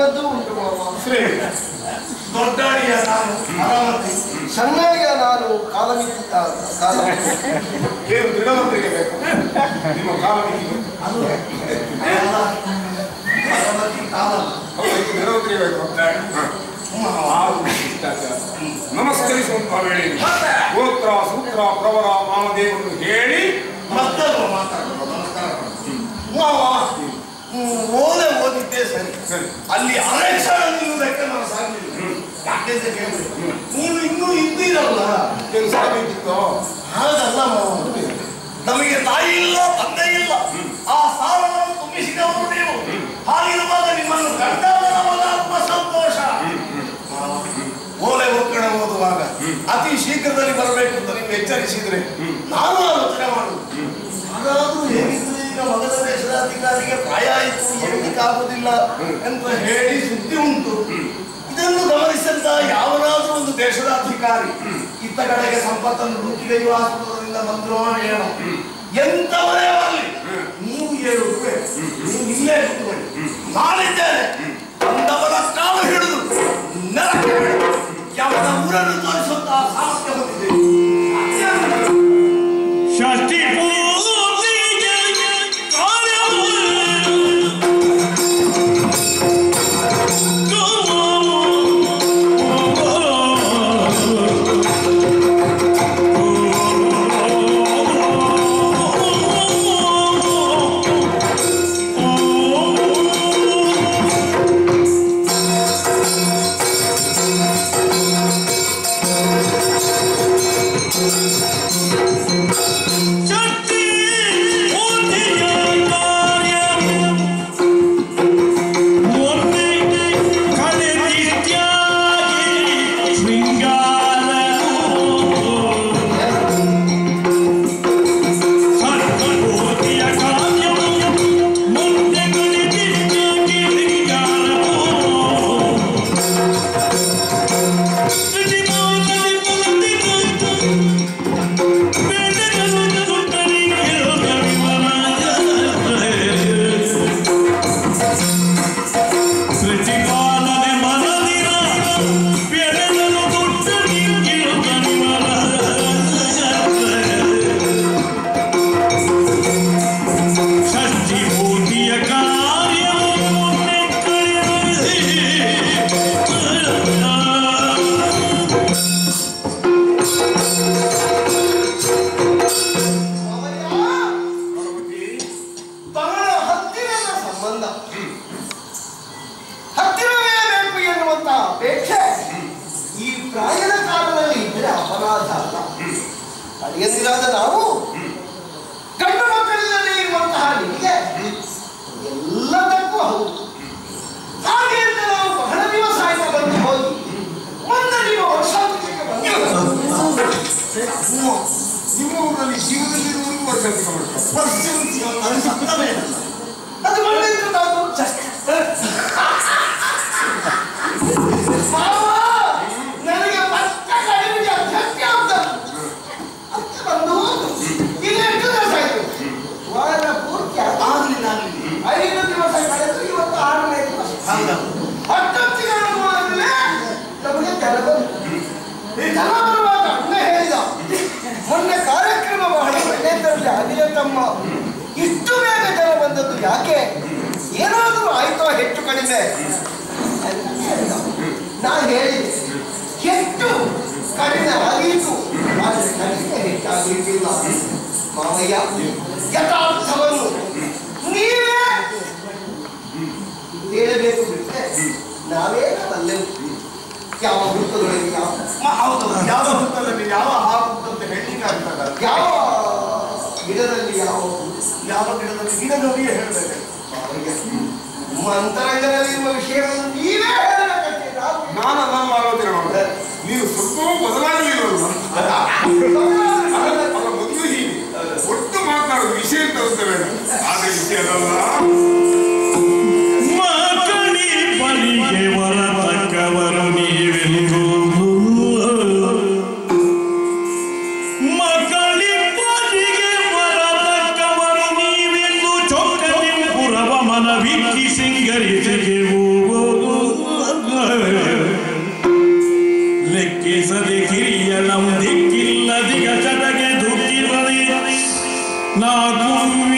ಸಣ್ಣದ್ದು ಉಂಟು ಮಾವ ಶ್ರೇಷ್ಠ ದೊಡ್ಡಾಡಿಯ ನಾನು ಅರಾಮತಿ ಸಣ್ಣಗೆ ನಾನು ಕಾಲಮಿತಿ ಕಾಲ ಏನು ದೃಢವಂತರಿಗೆ ಬೇಕು ನಿಮ್ಮ ಕಾಲ ಮಿತಿಗೆ. ಅದು ಅಲ್ಲ, ಅರಾಮತಿ ಕಾಲ ಹೌದು, ಇದು ದೃಢವಂತರಿಗೆ ಬೇಕು ಆರು ಶಿಷ್ಟಾಚಾರ. ನಮಸ್ಕರಿಸುವಂತ ವೇಳೆ ಗೋತ್ರ ಸೂತ್ರ ಪ್ರವರ ಮಾಮದೇವರು ಹೇಳಿ ಮತ್ತೊಬ್ಬ ಮಾತಾಡೋದು ನಮಸ್ಕಾರ ಮಾವ ಹ್ಮ್, ಓದೆ ಓದಿದ್ದೆ ಸರಿ ಸರಿ ಅಲ್ಲಿ ಅಲೆಕ್ಷಣ ನಿಲ್ಲುವುದಕ್ಕೆ ನಾನು ಸಾಧ್ಯವಿಲ್ಲ ಯಾಕೆಂತ ಕೇಳಿದ್ರೆ ನೀವು ಇನ್ನೂ ಇದ್ದೀರಲ್ಲ ಏನು ಸಾಧಿಸಿತ್ತು ಹಾಗಲ್ಲ ಮಾವ ನಮಗೆ ತಾಯಿ ಇಲ್ಲ ತಂದೆ ಇಲ್ಲ ಆ ಸ್ಥಾನವನ್ನು ತುಂಬಿಸಿದವರು ನೀವು ಹಾಗಿರುವಾಗ ನಿಮ್ಮನ್ನು ಕಂಡಾಗ ನಮಗ ಆತ್ಮ ಸಂತೋಷ ಮಾವ, ಓಲೆ ಒಕ್ಕಣ ಓದುವಾಗ ಅತಿ ಶೀಘ್ರದಲ್ಲಿ ಬರಬೇಕು ಅಂತ ನೀವು ಎಚ್ಚರಿಸಿದ್ರೆ ನಾನು ಆಲೋಚನೆ ಮಾಡುದು ಹಾಗಾದ್ರೂ ಹೇಗಿದ್ರೆ ಈಗ ಮಗದ ದೇಶದ ಅಧಿಕಾರಿಗೆ ಪ್ರಾಯ ಆಯಿತು ಹೇಳಲಿಕ್ಕಾಗುವುದಿಲ್ಲ ಅಂತ ಹೇಳಿ ಸುದ್ದಿ ಉಂಟು ಇದನ್ನು ಗಮನಿಸಿದಂತ ಯಾವನಾದ್ರೂ ಒಂದು ದೇಶದ ಅಧಿಕಾರಿ ಇತ್ತ ಕಡೆಗೆ ಸಂಪತ್ತನ್ನು ಲೂಟಿಗೈಯುವ ಆಸ್ಪತ್ರೆಯಿಂದ ಬಂದ್ರು ಏನೋ ಎಂತವರೇ ಬರಲಿ ನೀವು ಹೇಳುವುದೇ ನೀವು ಇಲ್ಲೇ ಕೂತ್ಕೊಳ್ಳಿ ನಾನಿದ್ದೇನೆ ಬಂದವರ ಕಾಲು ಹಿಡಿದು ನೆಲಕ್ಕೆ ಬಿಡು. ಯಾವನ ಊರನ್ನು ತೋರಿಸುವಂತಹ ಸಾಮರ್ಥ್ಯ ಹೊಂದಿದೆ ಷಷ್ಠಿ ಪೂಜೆಗೆ ಷಷ್ಠಿ ಪೂಜೆಯ ಕಾರ್ಯ ಮೊನ್ನೆ ಕಳೆದಿತ್ಯಾಗಿ ಶೃಂಗಾರವು ಸರ್ವಕೋಟಿಯ ಕಾರ್ಯವು ಮೊನ್ನೆ ಕಳೆದಿತ್ಯಾಗಿ ಶೃಂಗಾರವು ಶ್ರೀಮಾನದಿ ಪುನರ್ದಿತ್ತು ಪ್ರತಿಪಾಲನೆ ಮನದಿನ ಬೆಳೆದನು ದೊಡ್ಡ ನೀರು ಕಣಿವರ ಷಷ್ಠಿ ಭೂತಿಯ ಕಾರ್ಯವು ಮೊನ್ನೆ ಕಳೆದ ಬಹಳ ಹತ್ತಿರದ ಸಂಬಂಧ ಹತ್ತಿರವೇ ಬೇಕು ಎನ್ನುವಂತ ಅಪೇಕ್ಷೆ ಈ ಪ್ರಾಯದ ಕಾಲದಲ್ಲಿ ಇದ್ರೆ ಅಪರಾಧ ಅಲ್ಲ ಅಡಿಯಂದಿರಾದ ನಾವು ಗಂಡು ಮಕ್ಕಳಿಲ್ಲದೆ ಇರುವಂತಹ ನಿಮಗೆ ಎಲ್ಲದಕ್ಕೂ ಹೌದು ಹಾಗೆ ಅಂತ ನಾವು ಬಹಳ ದಿವಸ ಆಯ್ತು ಬಂದು ಹೋಗಿ ಮುಂದೆ ನೀವು ವರ್ಷಾಂತಿಗೆ ಬಂದು ನಿಮ್ಮ ಊರಲ್ಲಿ ಜೀವನದಲ್ಲಿ ಒಂದು ವರ್ಷ ಮಾಡ್ತಾರೆ ಅದು ಮಾಡಿದ್ರು ನಾವು ಮಾವ, ನನಗೆ ಪಕ್ಕ ಕಡಿಮೆಗೆ ಅಗತ್ಯ ಅಂತ ಅದಕ್ಕೆ ಬಂದು ಇಲ್ಲಿ ಎಷ್ಟು ದಿವಸ ಆಯ್ತು ವಾರ ಪೂರ್ತಿ ಆಗ್ಲಿಲ್ಲ ಆಗ್ಲಿಲ್ಲ ಐದು ದಿವಸ ಕಳೆದು ಇವತ್ತು ಆರನೇ ದಿವಸ ಹೌದೌದು ಹತ್ತೊತ್ತಿಗೆ ಆದ್ಮೇಲೆ ನಮಗೆ ಜನ ಬಂತು ಈ ಜನ ಬರುವಾಗ ಅಣ್ಣ ಹೇಳಿದ ಮೊನ್ನೆ ಕಾರ್ಯಕ್ರಮ ಬಹಳ ಒಳ್ಳೆಯದರಲ್ಲಿ ಆಗಿದೆ ತಮ್ಮ ಇಷ್ಟು ಬೇಗ ಜನ ಬಂದದ್ದು ಯಾಕೆ ಏನಾದರೂ ಆಯ್ತೋ ಹೆಚ್ಚು ಕಡಿಮೆ ಅಂತ ಹೇಳಿದ. ನಾ ಹೇಳಿದೆ ಹೆಚ್ಚು ಕಡಿಮೆ ಆದೀತು ಆದರೆ ಕಡಿಮೆ ಹೆಚ್ಚಾಗಲಿಕ್ಕಿಲ್ಲ ಮಾವಯ್ಯ ಯಥಾರ್ಥವನ್ನು ನೀವೇ ಹೇಳಬೇಕು ಬಿಟ್ಟರೆ ನಾವೇ ಬಲ್ಲೆವು ಯಾವ ವೃತ್ತದೊಳಗೆ ಯಾವ ಮ- ಹೌದು ಯಾವ ಹುತ್ತದಲ್ಲಿ ಯಾವ ಹಾವು ಅಂತ ಹೇಳಲಿಕ್ಕೆ ಆಗ್ತದ ಯಾವ ಗಿಡದಲ್ಲಿ ಯಾವ ಯಾವ ಗಿಡದಲ್ಲಿ ಗಿಡದವರಿಗೆ ಹೇಳ್ಬೇಕು ಮಾವಯ್ಯ ಮಂತರಂಗದಲ್ಲಿ ಇರುವ ವಿಷಯಗಳನ್ನು ನೀವೇ ಹೇಳಬೇಕಂತೆ ನಾವು ನಾನು ಅದನ್ನು ಆಲೋಚನೆ ಮಾಡಿದೆ ನೀವು ಸ್ವಲ್ಪ ಬದಲಾಗಲಿಲ್ಲ ಅವರ ಮೊದಲು ಹೀಗೆ ಒಟ್ಟು ಮಾತನಾಡೋದು ವಿಷಯ ತರುತ್ತೇವೆ ಆದ್ರೆ ವಿಷಯ ಅದಲ್ಲ ಮಕಳಿ ಬಲಿಗೆ ಬರತಕ್ಕವರು ನೀವೆಂದು ಮಕಳಿ ಬಲಿಗೆ ಬರತಕ್ಕವರು ನೀವೆಂದು ಚೊಕ್ಕನಿಂಪುರವ ಮನವಿಕ್ಕಿ ಸಿಂಗರಿಸಿಗೆ ಹೋಗೋದು ನಾಲ್ಕು